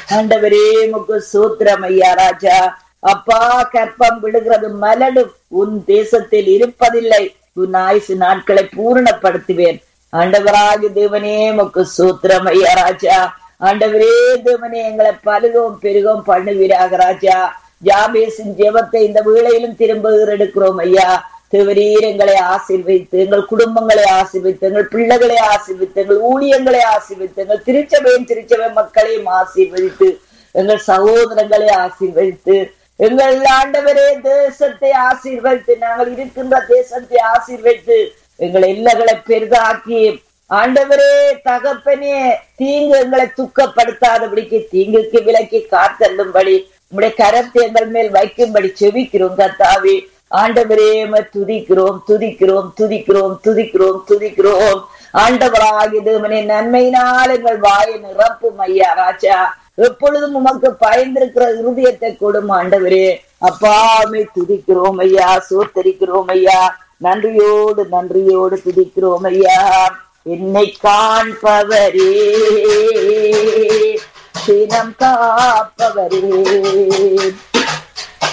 ஆண்டவரே முக்கு சூத்திரம் ஐயா ராஜா அப்பா கற்பம் விடுகிறது மலடும் உன் தேசத்தில் இருப்பதில்லை உன் ஆயுசு நாட்களை பூரணப்படுத்துவேன் ஆண்டவராக தேவனே முக்கு சூத்திரம் ஐயா ராஜா ஆண்டவரே தேவனே எங்களை பலுகவும் பெருகவும் பண்ணுவீராக ராஜா ஜாபேசின் ஜெபத்தை இந்த வேளையிலும் திரும்ப எடுக்கிறோம் ஐயா தேவரீர் எங்களை ஆசீர்வைத்து எங்கள் குடும்பங்களை ஆசீர்வித்து எங்கள் பிள்ளைகளை ஆசீர்வித்து எங்கள் ஊழியங்களை ஆசீர்வித்து எங்கள் திருச்சபையின் திருச்சபை மக்களையும் ஆசீர்வதித்து எங்கள் சகோதரங்களை ஆசீர்வதித்து எங்கள் ஆண்டவரே தேசத்தை ஆசீர்வதித்து நாங்கள் இருக்கின்ற தேசத்தை ஆசீர்வதித்து எங்கள் எல்லைகளை பெரிதாக்கி ஆண்டவரே தகப்பனே தீங்கு எங்களை துக்கப்படுத்தாதபடிக்கு தீங்குக்கு விலக்கி காத்தள்ளும்படி உங்களுடைய கரத்தை எங்கள் மேல் வைக்கும்படி செவிக்கிறோம் கத்தாவே ஆண்டவரே துதிக்கிறோம் துதிக்கிறோம் துதிக்கிறோம் துதிக்கிறோம் துதிக்கிறோம் ஆண்டவராகி தேவனே நன்மையினால் எங்கள் வாயை நிரப்பும் ஐயா ராஜா எப்பொழுதும் உமக்கு பயந்திருக்கிற இருதயத்தை கொடும் ஆண்டவரே அப்பாமை துதிக்கிறோம் ஐயா சோத்தரிக்கிறோம் ஐயா நன்றியோடு நன்றியோடு துதிக்கிறோம் ஐயா என்னை காண்பவரே சினம் காப்பவரே